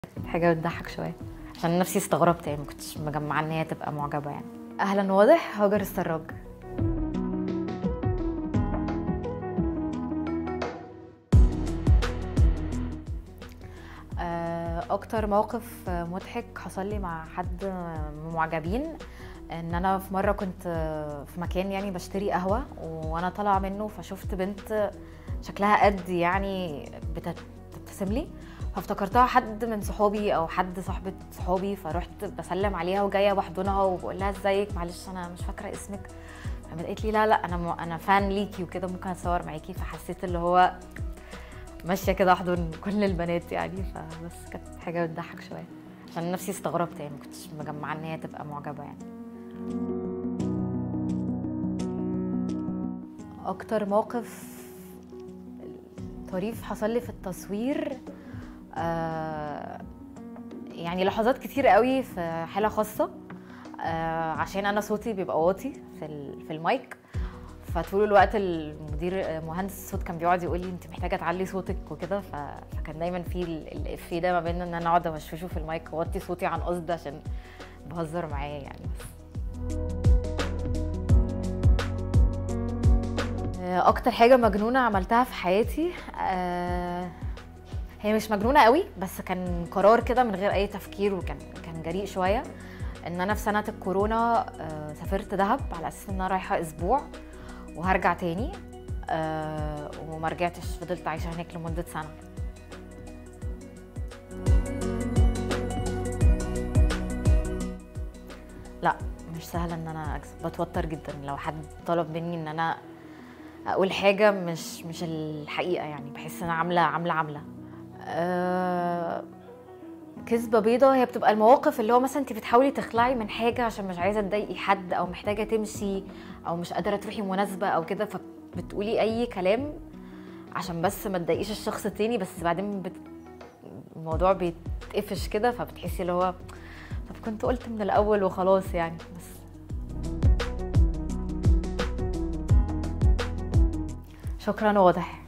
حاجه بتضحك شويه عشان نفسي استغربت يعني ما كنتش مجمعه ان هي تبقى معجبه يعني اهلا واضح هاجر السراج آه، اكتر موقف مضحك حصل لي مع حد من المعجبين ان انا في مره كنت في مكان يعني بشتري قهوه وانا طالعه منه فشفت بنت شكلها قد يعني بتبتسم لي فافتكرتها حد من صحابي او حد صاحبه صحابي فرحت بسلم عليها وجايه بحضنها وبقول لها ازيك معلش انا مش فاكره اسمك فقامت قالت لي لا لا انا م... انا فان ليكي وكده ممكن اتصور معاكي فحسيت اللي هو ماشيه كده احضن كل البنات يعني فبس كانت حاجه بتضحك شويه عشان نفسي استغربت يعني ما كنتش مجمعه ان هي تبقى معجبه يعني اكتر موقف طريف حصل لي في التصوير آه يعني لحظات كتير قوي في حاله خاصه آه عشان انا صوتي بيبقى واطي في في المايك فطول الوقت المدير مهندس الصوت كان بيقعد يقول لي انت محتاجه تعلي صوتك وكده فكان دايما في الافيه ده ما بين ان انا اقعد اوشوشه في المايك واوطي صوتي عن قصد عشان بهزر معاه يعني اكتر حاجه مجنونه عملتها في حياتي آه هي مش مجنونه قوي بس كان قرار كده من غير اي تفكير وكان كان جريء شويه ان انا في سنه الكورونا آه سافرت دهب على اساس ان انا رايحه اسبوع وهرجع تاني آه وما رجعتش فضلت عايشه هناك لمده سنه لا مش سهله ان انا اكذب بتوتر جدا لو حد طلب مني ان انا اقول حاجه مش مش الحقيقه يعني بحس ان انا عامله عامله عامله أه كذبه بيضه هي بتبقى المواقف اللي هو مثلا انت بتحاولي تخلعي من حاجه عشان مش عايزه تضايقي حد او محتاجه تمشي او مش قادره تروحي مناسبه او كده فبتقولي اي كلام عشان بس ما تضايقيش الشخص التاني بس بعدين بت... الموضوع بيتقفش كده فبتحسي اللي هو طب كنت قلت من الاول وخلاص يعني بس شكرا واضح